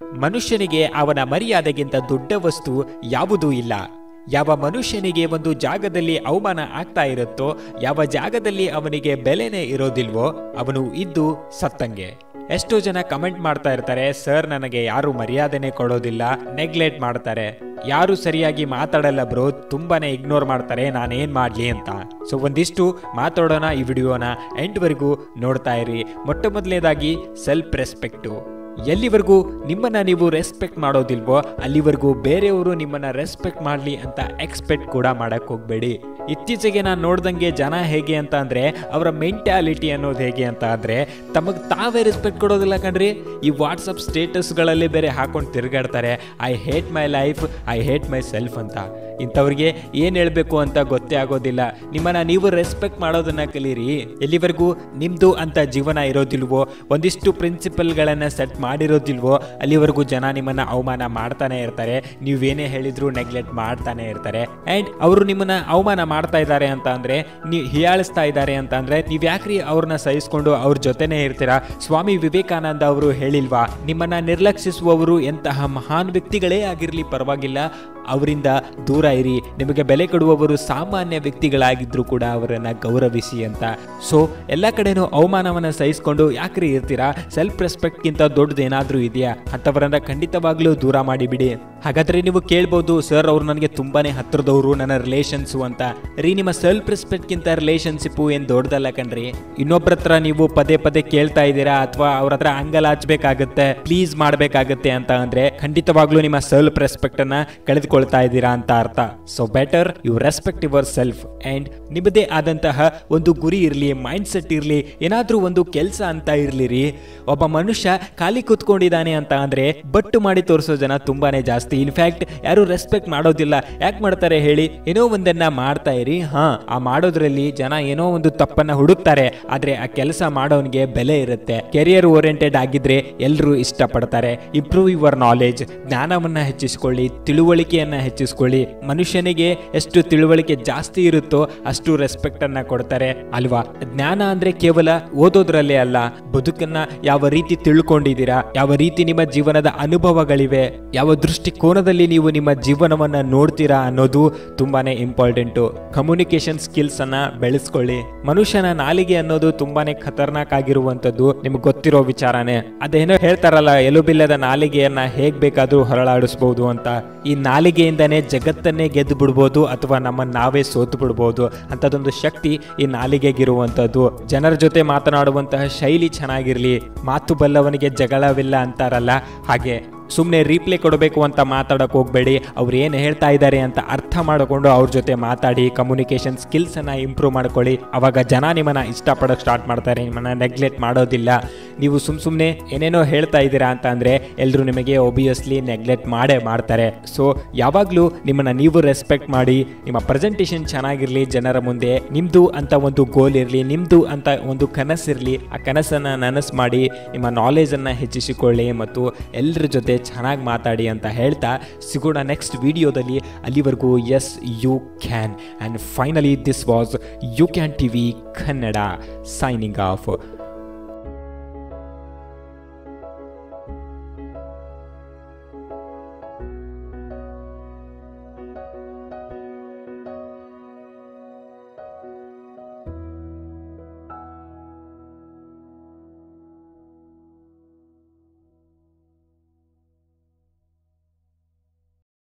ಮನುಷ್ಯನಿಗೆ ಅವನ ಮರ್ಯಾದೆಗಿಂತ ದೊಡ್ಡ ವಸ್ತು ಯಾವುದೂ ಇಲ್ಲ ಯಾವ ಮನುಷ್ಯನಿಗೆ ಒಂದು ಜಾಗದಲ್ಲಿ ಅವಮಾನ ಆಗ್ತಾ ಇರುತ್ತೋ ಯಾವ ಜಾಗದಲ್ಲಿ ಅವನಿಗೆ ಬೆಲೆನೇ ಇರೋದಿಲ್ವೋ ಅವನು ಇದ್ದು ಸತ್ತಂಗೆ ಎಷ್ಟೋ ಜನ ಕಮೆಂಟ್ ಮಾಡ್ತಾ ಇರ್ತಾರೆ ಸರ್ ನನಗೆ ಯಾರು ಮರ್ಯಾದೆನೆ ಕೊಡೋದಿಲ್ಲ ನೆಗ್ಲೆಕ್ಟ್ ಮಾಡ್ತಾರೆ ಯಾರು ಸರಿಯಾಗಿ ಮಾತಾಡಲ್ಲ ಬ್ರೋ ತುಂಬಾನೇ ಇಗ್ನೋರ್ ಮಾಡ್ತಾರೆ ನಾನೇನ್ ಮಾಡ್ಲಿ ಅಂತ ಸೊ ಒಂದಿಷ್ಟು ಮಾತಾಡೋಣ ಈ ವಿಡಿಯೋನ ಎಂಡ್ವರೆಗೂ ನೋಡ್ತಾ ಇರಿ ಮೊಟ್ಟ ಮೊದಲನೇದಾಗಿ ಸೆಲ್ಫ್ ರೆಸ್ಪೆಕ್ಟು ಎಲ್ಲಿವರೆಗೂ ನಿಮ್ಮನ್ನ ನೀವು ರೆಸ್ಪೆಕ್ಟ್ ಮಾಡೋದಿಲ್ವೋ ಅಲ್ಲಿವರೆಗೂ ಬೇರೆಯವರು ನಿಮ್ಮನ್ನ ರೆಸ್ಪೆಕ್ಟ್ ಮಾಡಲಿ ಅಂತ ಎಕ್ಸ್ಪೆಕ್ಟ್ ಕೂಡ ಮಾಡಕ್ ಹೋಗ್ಬೇಡಿ ಇತ್ತೀಚೆಗೆ ನಾನು ನೋಡ್ದಂಗೆ ಜನ ಹೇಗೆ ಅಂತ ಅಂದ್ರೆ ಅವರ ಮೆಂಟ್ಯಾಲಿಟಿ ಅನ್ನೋದು ಹೇಗೆ ಅಂತ ಅಂದ್ರೆ ತಮಗೆ ತಾವೇ ರೆಸ್ಪೆಕ್ಟ್ ಕೊಡೋದಿಲ್ಲ ಕಣ್ರಿ ಈ ವಾಟ್ಸಪ್ ಸ್ಟೇಟಸ್ಗಳಲ್ಲಿ ಬೇರೆ ಹಾಕೊಂಡು ತಿರುಗಾಡ್ತಾರೆ I hate my life I hate myself ಅಂತ ಇಂಥವ್ರಿಗೆ ಏನು ಹೇಳಬೇಕು ಅಂತ ಗೊತ್ತೇ ಆಗೋದಿಲ್ಲ ನಿಮ್ಮನ್ನ ನೀವು ರೆಸ್ಪೆಕ್ಟ್ ಮಾಡೋದನ್ನ ಕಲೀರಿ ಎಲ್ಲಿವರೆಗೂ ನಿಮ್ದು ಅಂತ ಜೀವನ ಇರೋದಿಲ್ವೋ ಒಂದಿಷ್ಟು ಪ್ರಿನ್ಸಿಪಲ್ಗಳನ್ನು ಸೆಟ್ ಮಾಡಿರೋದಿಲ್ವೋ ಅಲ್ಲಿವರೆಗೂ ಜನ ನಿಮ್ಮನ್ನ ಅವಮಾನ ಮಾಡ್ತಾನೆ ಇರ್ತಾರೆ ನೀವೇನೇ ಹೇಳಿದ್ರು ನೆಗ್ಲೆಕ್ಟ್ ಮಾಡ್ತಾನೆ ಇರ್ತಾರೆ ಆ್ಯಂಡ್ ಅವರು ನಿಮ್ಮನ್ನ ಅವಮಾನ ಮಾಡ್ತಾ ಇದ್ದಾರೆ ಅಂತ ಅಂದ್ರೆ ನೀವು ಹೀಯಾಳಿಸ್ತಾ ಇದ್ದಾರೆ ಅಂತ ಅಂದ್ರೆ ನೀವು ಯಾಕ್ರಿ ಅವ್ರನ್ನ ಸಹಿಸ್ಕೊಂಡು ಅವ್ರ ಜೊತೆನೇ ಇರ್ತೀರಾ ಸ್ವಾಮಿ ವಿವೇಕಾನಂದ ಅವರು ಹೇಳಿಲ್ವಾ ನಿಮ್ಮನ್ನ ನಿರ್ಲಕ್ಷಿಸುವವರು ಎಂತಹ ಮಹಾನ್ ವ್ಯಕ್ತಿಗಳೇ ಆಗಿರಲಿ ಪರವಾಗಿಲ್ಲ ಅವರಿಂದ ದೂರ ಇರಿ ನಿಮಗೆ ಬೆಲೆ ಕೊಡುವವರು ಸಾಮಾನ್ಯ ವ್ಯಕ್ತಿಗಳಾಗಿದ್ರು ಕೂಡ ಅವರನ್ನ ಗೌರವಿಸಿ ಅಂತ ಸೊ ಎಲ್ಲ ಕಡೆನೂ ಅವಮಾನವನ್ನ ಸಹಿಸ್ಕೊಂಡು ಯಾಕ್ರಿ ಇರ್ತೀರಾ ಸೆಲ್ಫ್ ರೆಸ್ಪೆಕ್ಟ್ಗಿಂತ ದೊಡ್ಡದೇನಾದ್ರೂ ಇದೆಯಾ ಅಂಥವರನ್ನ ಖಂಡಿತವಾಗ್ಲೂ ದೂರ ಮಾಡಿಬಿಡಿ ಹಾಗಾದ್ರೆ ನೀವು ಕೇಳ್ಬೋದು ಸರ್ ಅವ್ರು ನನಗೆ ತುಂಬಾನೇ ಹತ್ರದವರು ನನ್ನ ರಿಲೇಷನ್ಸು ಅಂತ ರೀ ನಿಮ್ಮ ಸೆಲ್ಫ್ ರೆಸ್ಪೆಕ್ಟ್ಗಿಂತ ರಿಲೇಷನ್ಶಿಪ್ಪು ಏನು ದೊಡ್ಡದಲ್ಲ ಕಣ್ರಿ ಇನ್ನೊಬ್ರ ಹತ್ರ ನೀವು ಪದೇ ಪದೇ ಕೇಳ್ತಾ ಇದ್ದೀರಾ ಅಥವಾ ಅವ್ರ ಹತ್ರ ಅಂಗಲ್ ಹಚ್ಬೇಕಾಗತ್ತೆ ಪ್ಲೀಸ್ ಮಾಡಬೇಕಾಗತ್ತೆ ಅಂತ ಅಂದ್ರೆ ಖಂಡಿತವಾಗ್ಲೂ ನಿಮ್ಮ ಸೆಲ್ಫ್ ರೆಸ್ಪೆಕ್ಟ್ ಅನ್ನ ಕಳೆದುಕೊಳ್ತಾ ಇದ್ದೀರಾ ಅಂತ ಅರ್ಥ so better you respect yourself and ನಿಮ್ಮದೇ ಆದಂತಹ ಒಂದು ಗುರಿ ಇರಲಿ ಮೈಂಡ್ ಸೆಟ್ ಇರಲಿ ಏನಾದ್ರೂ ಒಂದು ಕೆಲಸ ಅಂತ ಇರ್ಲಿರಿ ಒಬ್ಬ ಮನುಷ್ಯ ಖಾಲಿ ಕೂತ್ಕೊಂಡಿದ್ದಾನೆ ಅಂತ ಅಂದ್ರೆ ಬಟ್ಟು ಮಾಡಿ ತೋರಿಸೋ ಜನ ತುಂಬಾನೇ ಜಾಸ್ತಿ ಇನ್ಫ್ಯಾಕ್ಟ್ ಯಾರು ರೆಸ್ಪೆಕ್ಟ್ ಮಾಡೋದಿಲ್ಲ ಯಾಕೆ ಮಾಡ್ತಾರೆ ಹೇಳಿ ಏನೋ ಒಂದನ್ನ ಮಾಡ್ತಾ ಇರಿ ಹಾ ಆ ಮಾಡೋದ್ರಲ್ಲಿ ಜನ ಏನೋ ಒಂದು ತಪ್ಪನ್ನ ಹುಡುಕ್ತಾರೆ ಆದ್ರೆ ಆ ಕೆಲಸ ಮಾಡೋನ್ಗೆ ಬೆಲೆ ಇರುತ್ತೆ ಕೆರಿಯರ್ ಓರಿಯೆಂಟೆಡ್ ಆಗಿದ್ರೆ ಎಲ್ಲರೂ ಇಷ್ಟಪಡ್ತಾರೆ ಇಂಪ್ರೂವ್ ಯುವರ್ ನಾಲೆಜ್ ಜ್ಞಾನವನ್ನ ಹೆಚ್ಚಿಸ್ಕೊಳ್ಳಿ ತಿಳುವಳಿಕೆಯನ್ನ ಹೆಚ್ಚಿಸ್ಕೊಳ್ಳಿ ಮನುಷ್ಯನಿಗೆ ಎಷ್ಟು ತಿಳುವಳಿಕೆ ಜಾಸ್ತಿ ಇರುತ್ತೋ ಅಷ್ಟು ರೆಸ್ಪೆಕ್ಟ್ ಅನ್ನ ಕೊಡ್ತಾರೆ ಅಲ್ವಾ ಜ್ಞಾನ ಅಂದ್ರೆ ಕೇವಲ ಓದೋದ್ರಲ್ಲೇ ಅಲ್ಲ ಬದುಕನ್ನ ಯಾವ ರೀತಿ ತಿಳ್ಕೊಂಡಿದ್ದೀರಾ ಯಾವ ರೀತಿ ನಿಮ್ಮ ಜೀವನದ ಅನುಭವಗಳಿವೆ ಯಾವ ದೃಷ್ಟಿಕೋನದಲ್ಲಿ ನೀವು ನಿಮ್ಮ ಜೀವನವನ್ನ ನೋಡ್ತೀರಾ ಅನ್ನೋದು ತುಂಬಾನೇ ಇಂಪಾರ್ಟೆಂಟು ಕಮ್ಯುನಿಕೇಶನ್ ಸ್ಕಿಲ್ಸ್ ಅನ್ನ ಬೆಳೆಸ್ಕೊಳ್ಳಿ ಮನುಷ್ಯನ ನಾಲಿಗೆ ಅನ್ನೋದು ತುಂಬಾನೇ ಖತರ್ನಾಕ್ ಆಗಿರುವಂತದ್ದು ನಿಮ್ಗೆ ಗೊತ್ತಿರೋ ವಿಚಾರನೇ ಅದೇನೋ ಹೇಳ್ತಾರಲ್ಲ ಎಲುಬಿಲ್ಲದ ನಾಲಿಗೆಯನ್ನ ಹೇಗ್ ಬೇಕಾದ್ರೂ ಹೊರಳಾಡಿಸ್ಬೋದು ಅಂತ ಈ ನಾಲಿಗೆಯಿಂದನೇ ಜಗತ್ತನ್ನೇ ಗೆದ್ದು ಬಿಡ್ಬೋದು ಅಥವಾ ನಮ್ಮನ್ನ ನಾವೇ ಸೋತು ಬಿಡ್ಬೋದು ಅಂತದೊಂದು ಶಕ್ತಿ ಈ ನಾಲಿಗೆಗಿರುವಂತದ್ದು ಜನರ ಜೊತೆ ಮಾತನಾಡುವಂತಹ ಶೈಲಿ ಚೆನ್ನಾಗಿರ್ಲಿ ಮಾತು ಬಲ್ಲವನಿಗೆ ಜಗಳವಿಲ್ಲ ಅಂತಾರಲ್ಲ ಹಾಗೆ ಸುಮ್ಮನೆ ರೀಪ್ಲೇ ಕೊಡಬೇಕು ಅಂತ ಮಾತಾಡೋಕೆ ಹೋಗಬೇಡಿ ಅವ್ರು ಏನು ಹೇಳ್ತಾ ಇದ್ದಾರೆ ಅಂತ ಅರ್ಥ ಮಾಡಿಕೊಂಡು ಅವ್ರ ಜೊತೆ ಮಾತಾಡಿ ಕಮ್ಯುನಿಕೇಷನ್ ಸ್ಕಿಲ್ಸನ್ನು ಇಂಪ್ರೂವ್ ಮಾಡ್ಕೊಳ್ಳಿ ಅವಾಗ ಜನ ನಿಮ್ಮನ್ನು ಇಷ್ಟಪಡೋಕೆ ಸ್ಟಾರ್ಟ್ ಮಾಡ್ತಾರೆ ನಿಮ್ಮನ್ನು ನೆಗ್ಲೆಕ್ಟ್ ಮಾಡೋದಿಲ್ಲ ನೀವು ಸುಮ್ಮ ಸುಮ್ಮನೆ ಏನೇನೋ ಹೇಳ್ತಾ ಇದ್ದೀರಾ ಅಂತ ಅಂದರೆ ಎಲ್ಲರೂ ನಿಮಗೆ ಒಬಿಯಸ್ಲಿ ನೆಗ್ಲೆಕ್ಟ್ ಮಾಡೇ ಮಾಡ್ತಾರೆ ಸೊ ಯಾವಾಗಲೂ ನಿಮ್ಮನ್ನು ನೀವು ರೆಸ್ಪೆಕ್ಟ್ ಮಾಡಿ ನಿಮ್ಮ ಪ್ರೆಸೆಂಟೇಷನ್ ಚೆನ್ನಾಗಿರಲಿ ಜನರ ಮುಂದೆ ನಿಮ್ಮದು ಅಂತ ಒಂದು ಗೋಲ್ ಇರಲಿ ನಿಮ್ಮದು ಅಂತ ಒಂದು ಕನಸಿರಲಿ ಆ ಕನಸನ್ನು ನನಸು ಮಾಡಿ ನಿಮ್ಮ ನಾಲೆಜನ್ನು ಹೆಚ್ಚಿಸಿಕೊಳ್ಳಿ ಮತ್ತು ಎಲ್ಲರ ಜೊತೆ ಚೆನ್ನಾಗಿ ಮಾತಾಡಿ ಅಂತ ಹೇಳ್ತಾ ಸಿಗೋಣ ನೆಕ್ಸ್ಟ್ ವಿಡಿಯೋದಲ್ಲಿ ಅಲ್ಲಿವರೆಗೂ yes you can and finally this was you can T V Kannada signing of